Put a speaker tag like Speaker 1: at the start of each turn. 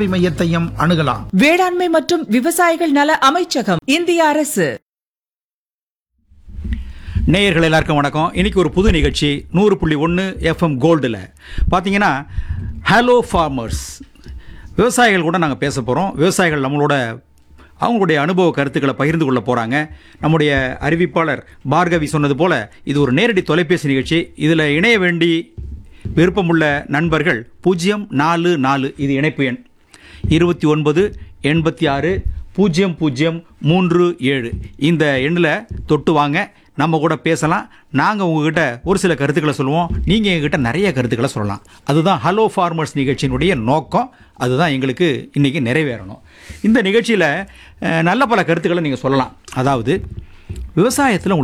Speaker 1: சேவை மையத்தையும் அணுகலாம்
Speaker 2: வேளாண்மை மற்றும் விவசாயிகள் நல அமைச்சகம் இந்திய அரசு
Speaker 3: நேயர்கள் எல்லாருக்கும் வணக்கம் இன்னைக்கு ஒரு புது நிகழ்ச்சி நூறு புள்ளி ஒன்று எஃப்எம் கோல்டில் பார்த்தீங்கன்னா ஹலோ ஃபார்மர்ஸ் விவசாயிகள் கூட நாங்கள் பேச போகிறோம் விவசாயிகள் நம்மளோட அவங்களுடைய அனுபவ கருத்துக்களை பகிர்ந்து கொள்ள போகிறாங்க நம்முடைய அறிவிப்பாளர் பார்கவி சொன்னது போல் இது ஒரு நேரடி தொலைபேசி நிகழ்ச்சி இதில் இணைய வேண்டி விருப்பமுள்ள நண்பர்கள் பூஜ்ஜியம் நாலு நாலு இது இணைப்பு எண் இருபத்தி ஒன்பது எண்பத்தி ஆறு பூஜ்ஜியம் பூஜ்ஜியம் மூன்று ஏழு இந்த எண்ணில் தொட்டு வாங்க நம்ம கூட பேசலாம் நாங்கள் உங்ககிட்ட ஒரு சில கருத்துக்களை சொல்லுவோம் நீங்கள் எங்ககிட்ட நிறைய கருத்துக்களை சொல்லலாம் அதுதான் ஹலோ ஃபார்மர்ஸ் நிகழ்ச்சியினுடைய நோக்கம் அதுதான் எங்களுக்கு இன்றைக்கி நிறைவேறணும் இந்த நிகழ்ச்சியில் அஹ், நல்ல பல கருத்துக்களை நீங்கள் சொல்லலாம் அதாவது விவசாயத்தில்